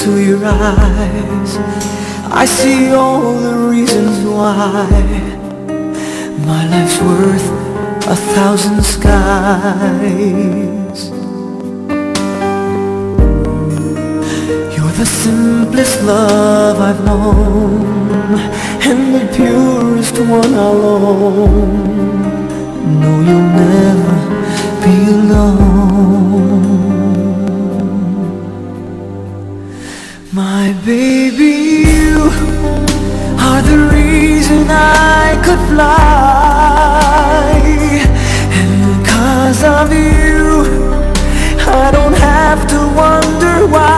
into your eyes I see all the reasons why My life's worth a thousand skies You're the simplest love I've known And the purest one I'll own No, you'll never be alone My baby, you are the reason I could fly And because of you, I don't have to wonder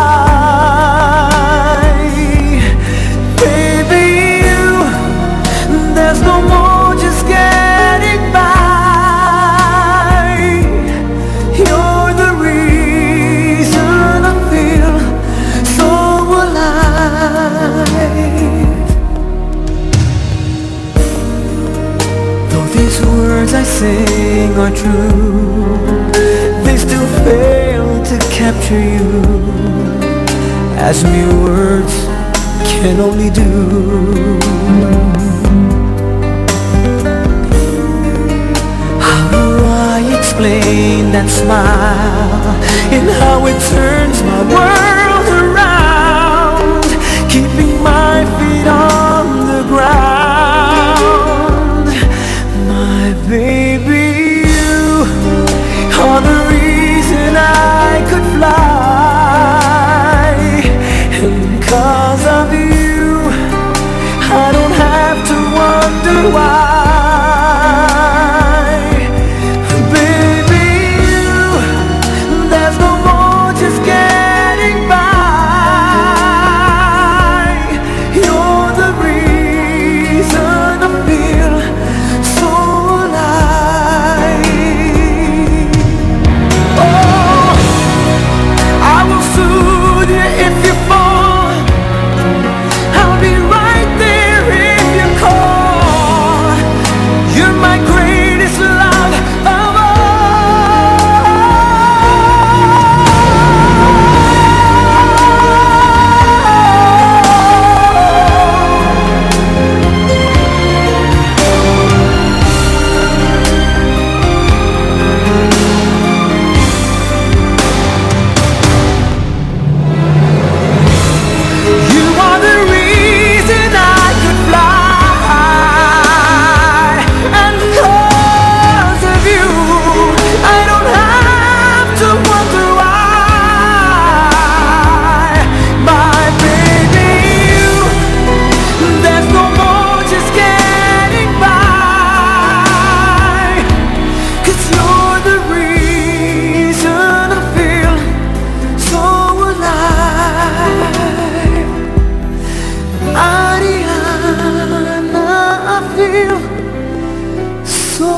why Baby, you, there's no more just getting by You're the reason I feel so alive Though these words I sing are true They still fail to capture you As mere words can only do How do I explain that smile And how it turns my world around Keeping my feet on the ground My baby, you are the reason I could fly And because of you I don't have to wonder why Baby, you There's no more just getting by You're the reason I feel so alive Oh, I will soothe you if you fall I'll be right there if you call. You're my greatest love of all. You are the reason I could fly And because of you I don't have to wonder why My baby, you There's no more just getting by Cause you're the reason I feel so alive Ariana, I feel so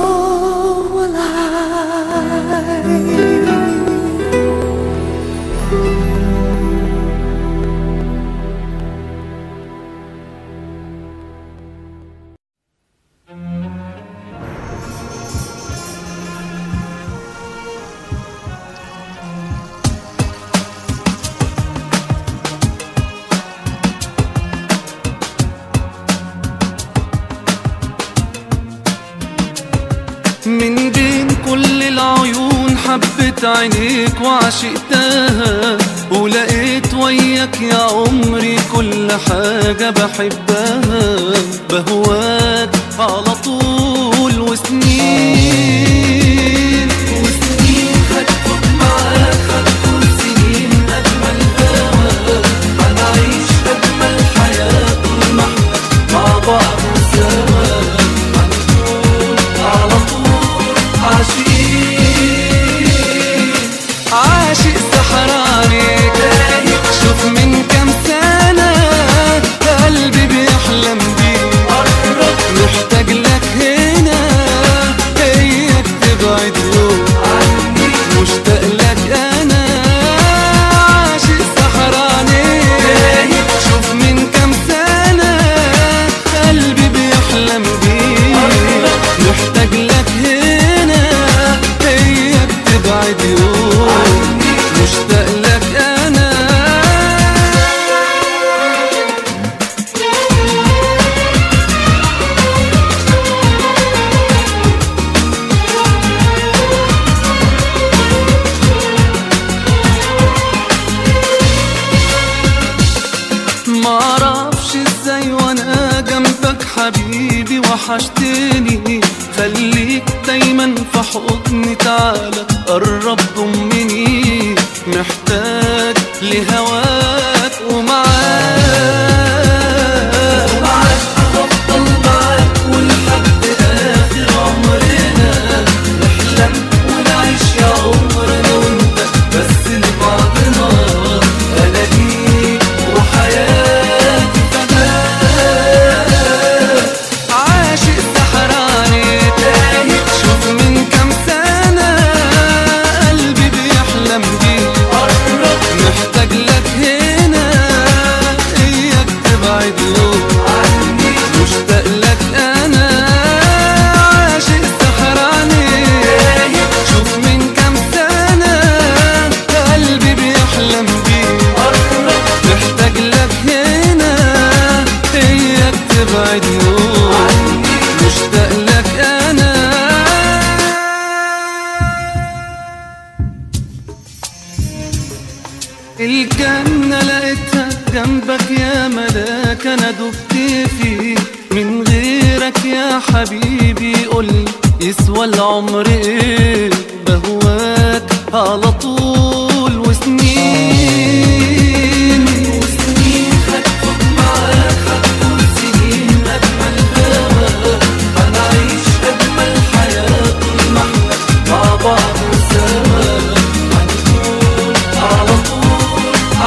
alive من بين كل العيون حبت عينيك وعشقتها ولقيت وياك يا عمري كل حاجة بحبها بهواك على طول وسنين وسنين هتكون معاك هتكون سنين أجمل هوا هنعيش أجمل حياة طول ما احنا مع بعض سوا هنكون على طول عاشقين عاشق سحراني شوف من كام سنة قلبي بيحلم بيه معرفش ازاي وانا جنبك حبيبي وحشتني خليك دايما في حضني تعالى قرب ضمني محتاج لهواك ومعاك ومعاك هفضل معاك ولحد اخر عمرنا نحلم ونعيش يا عمرنا وانت بس لبعضنا انا ليك وحياتي فداك عاشق سحراني تاني شوف من كام سنة قلبي بيحلم بيك محتاج لك هنا اياك تبعد يوم عني مشتاق لك انا عاشق سحراني شوف من كام سنة قلبي بيحلم بيك محتاج لك هنا اياك تبعد يوم مشتاق لك انا الجنة لقيتها جنبك يا ملاك أنا دبت فيه من غيرك يا حبيبي قولي يسوى العمر إيه بهواك على طول وسنين وسنين هتفوت معاك هتكون سنين أجمل هوا هنعيش أجمل حياة طول ما احنا مع بعض سوا هنكون على طول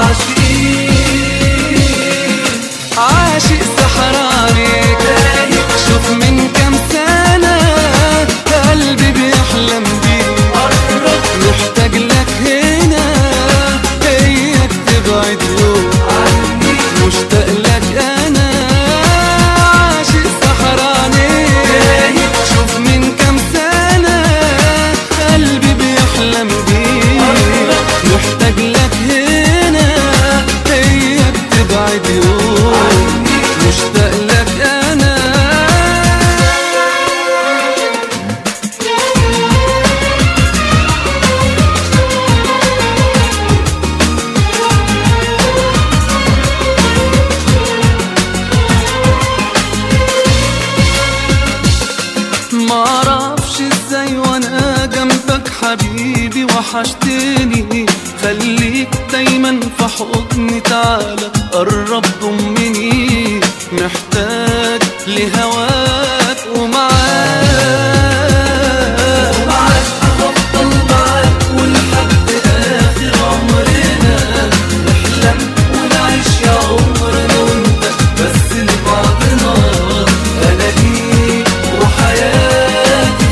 عاشقين عاشق سحراني تاني شوف من كام سنة قلبي بيحلم بيك محتاج لك هنا اياك تبعد يوم عني مشتاق لك انا عاشق سحراني شوف من كام سنة قلبي بيحلم بيك محتاج لك هنا اياك تبعد يوم مشتاق لك انا معرفش ازاي وانا جنبك حبيبي وحشتني خليك دايما في حضني تعالى قرب ضمني محتاج لهواك ومعاك ومعاك هفضل معاك ولحد اخر عمرنا نحلم ونعيش يا عمرنا وانت بس لبعضنا انا ليك وحياتي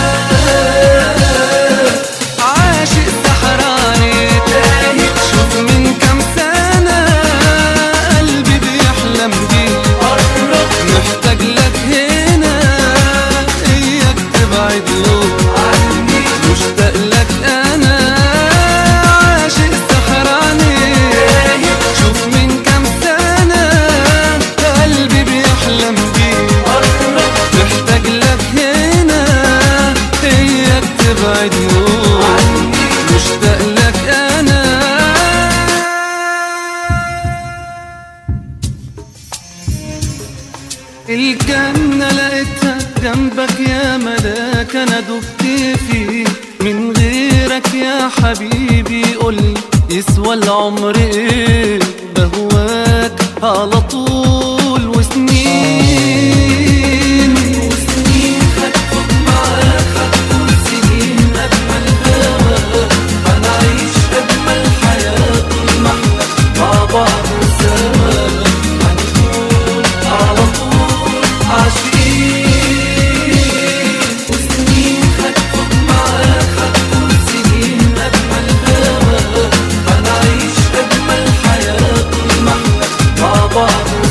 فداك عاشق سحراني تاني شوف من كام سنة قلبي بيحلم بيك محتاج لك هنا اياك تبعد يوم عني مشتاق لك انا عاشق سحراني شوف من كام سنة قلبي بيحلم بيك محتاج لك هنا اياك تبعد يوم مشتاق لك انا الجنة لقيتها جنبك يا ملاك أنا دبت فيه من غيرك يا حبيبي قولي يسوى العمر إيه بهواك على طول وسنين وسنين هتفوت معاك هتكون سنين أجمل هوا هنعيش أجمل حياة طول ما احنا مع بعض سوا هنكون على طول عاشقين وسنين هتفوت معاك هتكون سنين أجمل هوا هنعيش أجمل حياة طول ما احنا مع بعض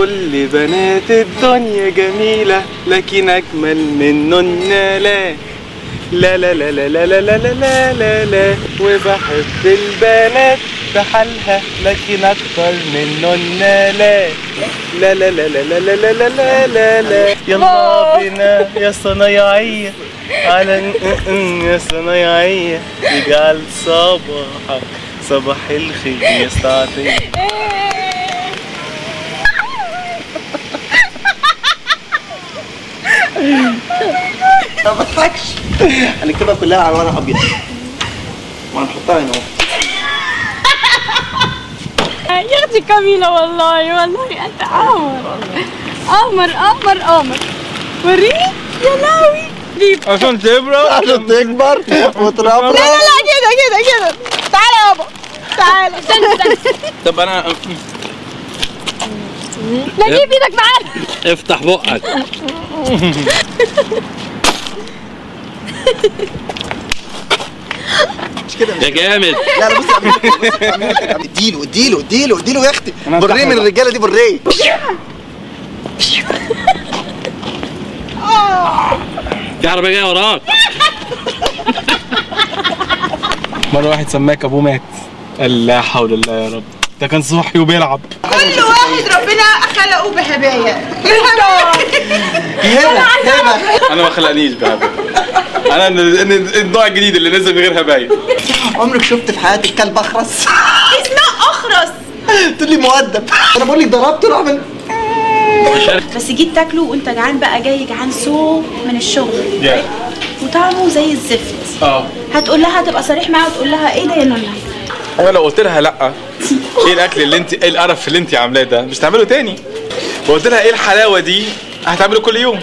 كل بنات الدنيا جميلة لكن أجمل مننا لا لا لا لا لا لا لا لا لا لا لا لا وبحب البنات بحالها لكن أكتر مننا لا لا لا لا لا لا لا لا لا لا لا لا يلا بينا يا صنايعية على ن- ن- يا صنايعية اجعل صباحك صباح الخير يا استعطية ما بضحكش هنكتبها كلها على ورق ابيض وهنحطها هنا اهو يا اختي كميلة والله والله انت قمر قمر قمر قمر وريني يا لاوي ليب عشان تبرق عشان تكبر وتربى لا لا لا كده كده كده تعالى يابا تعالى استنى استنى طب انا لا جيب ايدك معانا افتح بقك مش كده مش يا جامد لا لا بص اعمل كده، بص اعمل كده اديله اديله اديله اديله يا اختي أنا بريه هفتح من بقى. الرجاله دي بريه في عربيه جايه وراك مرة واحد سماك ابوه مات قال لا حول الله يا رب ده كان صاحي وبيلعب كل واحد ربنا خلقه بهدايا هبه هبه انا ما خلقنيش بهبل انا ال- ال- النوع الجديد اللي نزل من غير هبايا عمرك شفت في حياتك كلب اخرس اسمها اخرس تقول لي مؤدب انا بقول لك ضربته راح من بس جيت تاكله وانت جعان بقى جاي جعان سو من الشغل يا. وطعمه زي الزفت اه هتقول لها تبقى صريح معاها وتقول لها ايه ده يا نونا انا لو قلت لها لا ايه الاكل اللي انت ايه القرف اللي انت عاملاه ده مش تعمله تاني وقلت لها ايه الحلاوه دي هتعمله كل يوم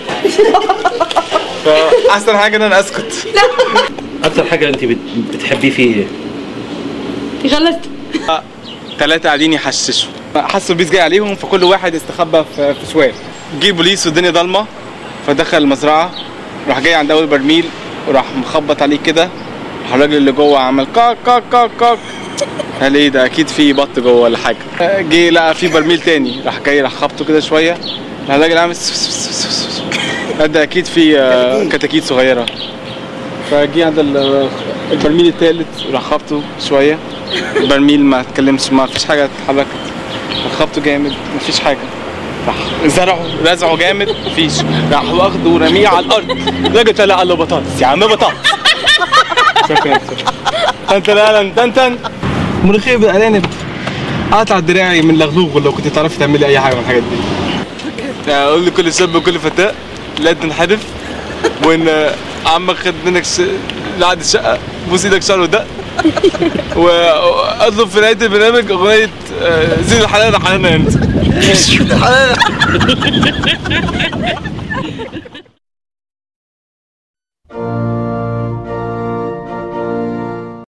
فاحسن حاجه ان انا اسكت اكتر حاجه انت بت- بتحبيه فيه ايه غلط ثلاثة قاعدين يحششوا حسوا البوليس جاي عليهم فكل واحد استخبى في في شوال جه البوليس والدنيا ضلمة فدخل المزرعة راح جاي عند أول برميل وراح مخبط عليه كده راح الراجل اللي جوه عمل كاك كاك كاك كاك قال ايه ده اكيد في بط جوه ولا حاجه جه لقى في برميل تاني راح جاي راح خبطه كده شويه راح الراجل عامل سو- سو- سو- سو- سو- سو. قال ده اكيد في آه، كتاكيت صغيره فجه عند ال- البرميل التالت راح خبطه شويه البرميل ما اتكلمش ما فيش حاجه اتحركت خبطه جامد ما فيش حاجه راح زرعه رزعه جامد مفيش راح واخده ورميه على الارض الراجل طلع قال له بطاطس يا عم بطاطس شكرا تن تن تن تن ملوخيه بالارانب قطع دراعي من لغلوغ ولو كنت تعرفي تعملي اي حاجه من الحاجات دي اقول لكل شاب وكل فتاه لا تنحرف وان عمك خد منك ش... لعد الشقه بوس ايدك شعر ودق واطلب في نهايه البرنامج اغنيه آه، زين الحلال حلالنا انت